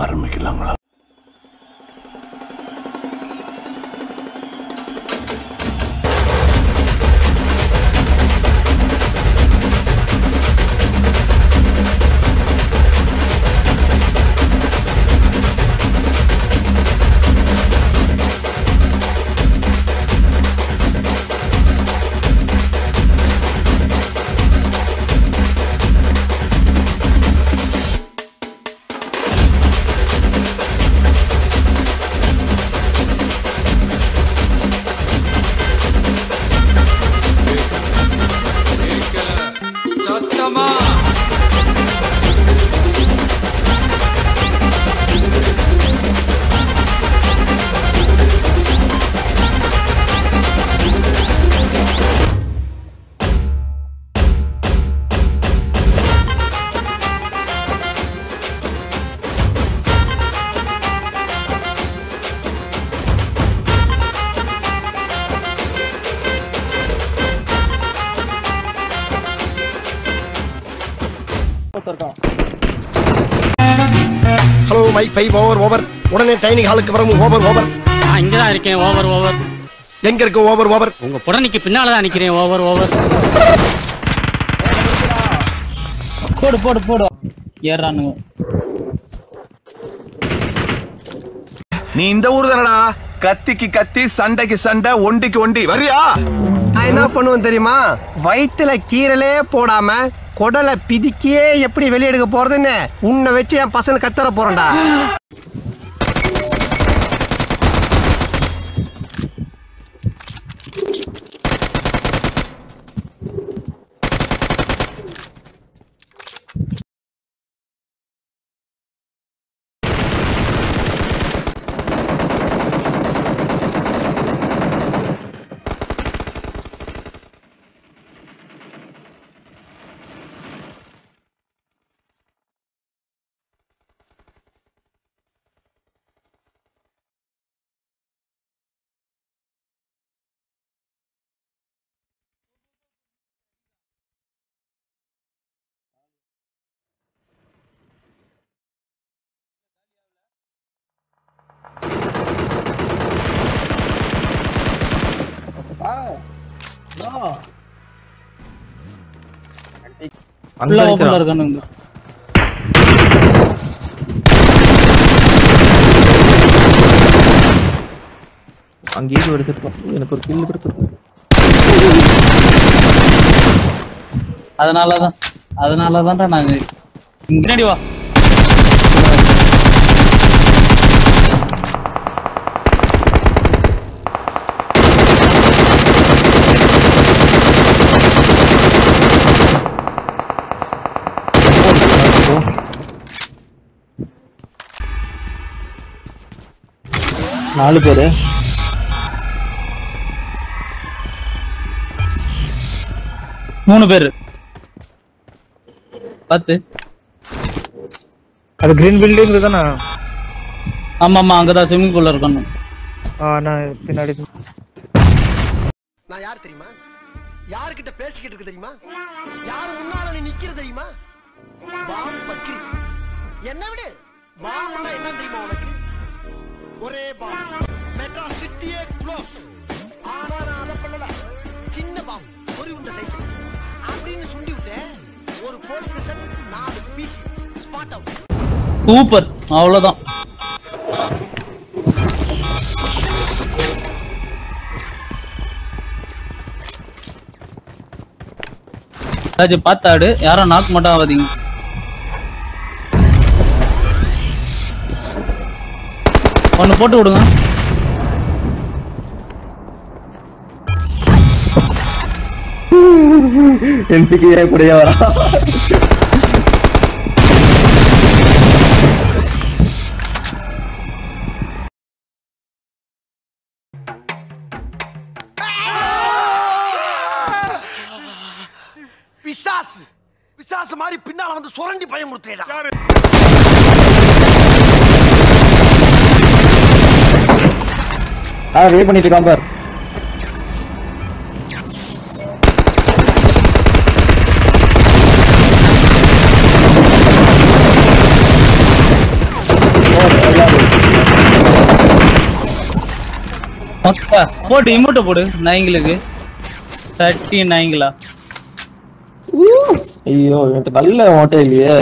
ஆரம்பிக்கலாங்களா சத்தமா hello mic five over over உடனே டைனிங் ஹாலுக்கு வரவும் ஓவர் ஓவர் நான் இங்க தான் இருக்கேன் ஓவர் ஓவர் எங்க இருக்கு ஓவர் ஓவர் உங்க புடனைக்கு பின்னால தான் நிக்கிறேன் ஓவர் ஓவர் போடு போடு போடு ஏறானுங்க நீ இந்த ஊர் தானடா கத்திக்கு கத்தி சண்டைக்கு சண்டை ஒண்டிக்கு ஒண்டி வரியா நான் என்ன பண்ணுவேன் தெரியுமா வயித்துல கீரலே போடாம குடலை பிதிக்கியே எப்படி வெளியெடுக்க போறதுன்னு உன்னை வச்சு என் பசங்க கத்தற போறேன்டா உள்ள ஓப்பன்ல இருக்கானுங்க அங்கேயே ஒரு செட் எனக்கு ஒரு கில் கொடுத்துருக்கு அதனாலதான் அதனாலதான்டா நாங்க இங்க பின்னாடி வா நாலு பேரு மூணு பேரு பத்து அது கிரீன் பில்டிங் தானே ஆமா ஆமா அங்கதான் ஸ்விம்மிங் பூல்ல இருக்கணும் நான் பின்னாடி நான் யார் தெரியுமா யாருக்கிட்ட பேசிக்கிட்டு இருக்கு தெரியுமா யாரு முன்னால நீ நிக்கிற தெரியுமா பாம் பக்ரி என்ன விடு பாம்னா என்ன தெரியுமா உனக்கு ஒரே பாம் மெட்ரா சிட்டியே க்ளோஸ் ஆனா நான் அதை பண்ணல சின்ன பாம் ஒரு உண்ட சைஸ் அப்படின்னு சுண்டி விட்டேன் ஒரு போலீஸ் ஸ்டேஷன் நாலு பிசி ஸ்பாட் அவுட் சூப்பர் அவ்வளவுதான் ராஜு பார்த்தாடு யாரும் நாக் மட்டும் ஆகாதீங்க ஒன்னு போட்டு விடுங்க எனக்கு ஏன் கூடயே வரா பிசாசு பிசாசு மாதிரி பின்னால வந்து சுரண்டி பயமுறுத்தேடா ஆ வே பண்ணிட்டு இருக்கான் பார் ஆ, போட்டு இமோட்டை போடு நைங்களுக்கு தேர்ட்டி நைங்களா ஐயோ என்கிட்ட நல்ல ஓட்டை இல்லையே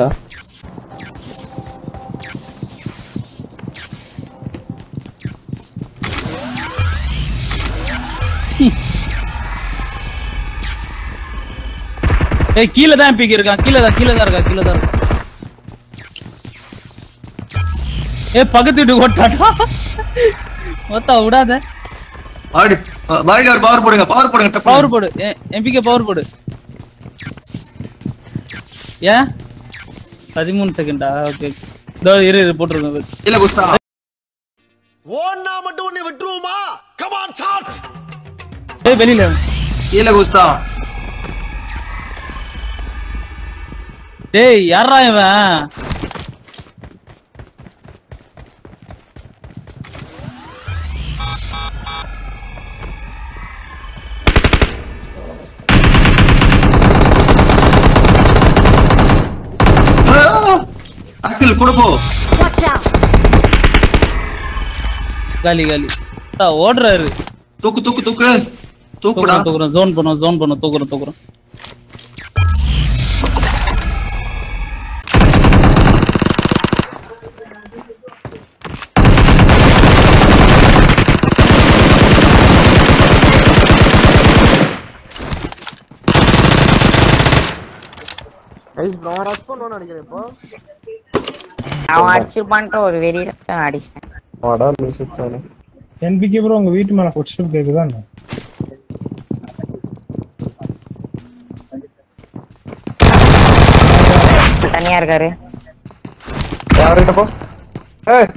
ஏய் கீழே தான் பிக் இருக்கான் கீழே தான் கீழே தான் இருக்கா கீழே தான் இருக்கா ஏ பக்கத்து வீட்டுக்கு ஓட்டாடா ஓத்தா விடாத பாடி பாடி ஒரு பவர் போடுங்க பவர் போடுங்க டப்பு. பவர் போடு எம்பிகே பவர் போடு ஏன் பதிமூணு செகண்டா ஓகே இதோ இரு இரு போட்டுருங்க இல்ல குஸ்தா ஓன்னா மட்டும் உன்னை விட்டுருவோமா கமான் சார்ஜ் ஏய் வெளியில இல்ல குஸ்தா டேய் யாரா இவன் அங்கிள் கூட போ காலி காலி தா, ஓடுறாரு தூக்கு தூக்கு தூக்கு தூக்குடா தூக்குறோம் தூக்குறோம் ஜோன் பண்ணோம் ஜோன் பண்ணோம் தூக்குறோம் தூக்குறோம் அவன் அடிச்சிருப்பான்ட்டு ஒரு வெறியில அடிச்சிட்டேன் வாடா மியூசிக் என்பிகே ப்ரோ உங்க வீட்டு மேல ஃபுட் கேக்குதா என்ன? தனியா இருக்காரு யார்கிட்ட போ ஏய்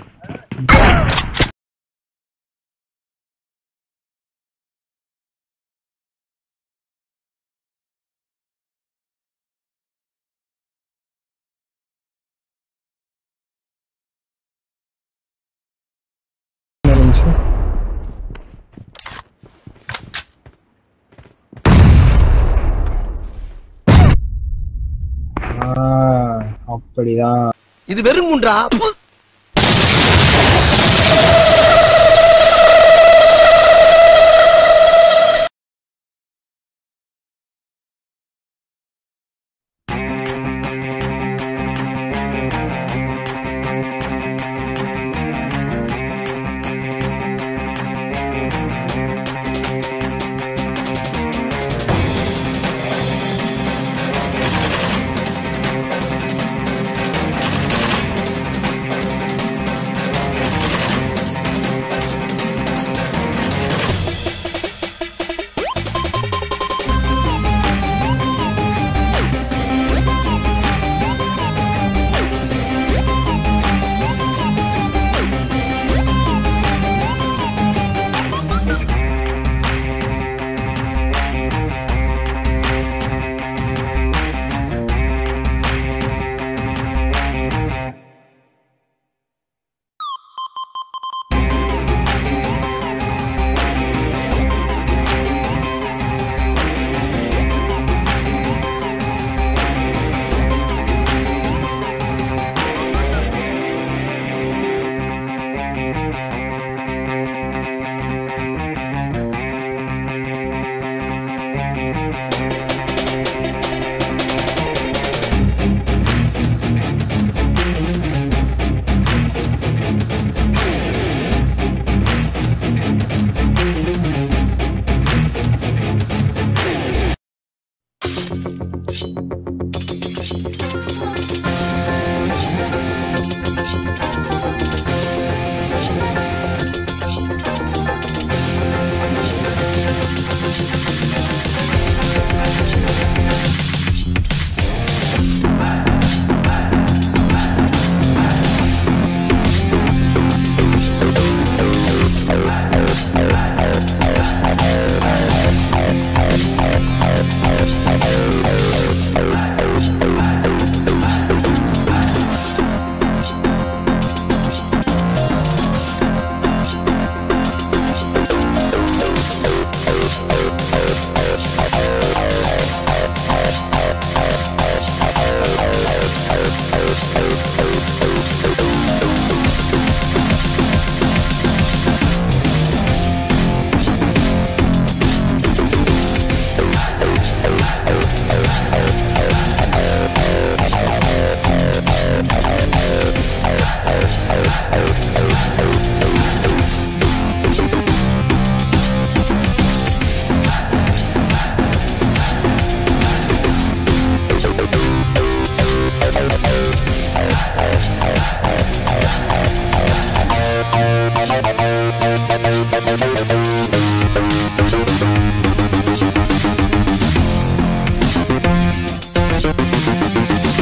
ஒரு நிமிஷம். ஆ, அப்படிதான் இது வெறும் குன்றா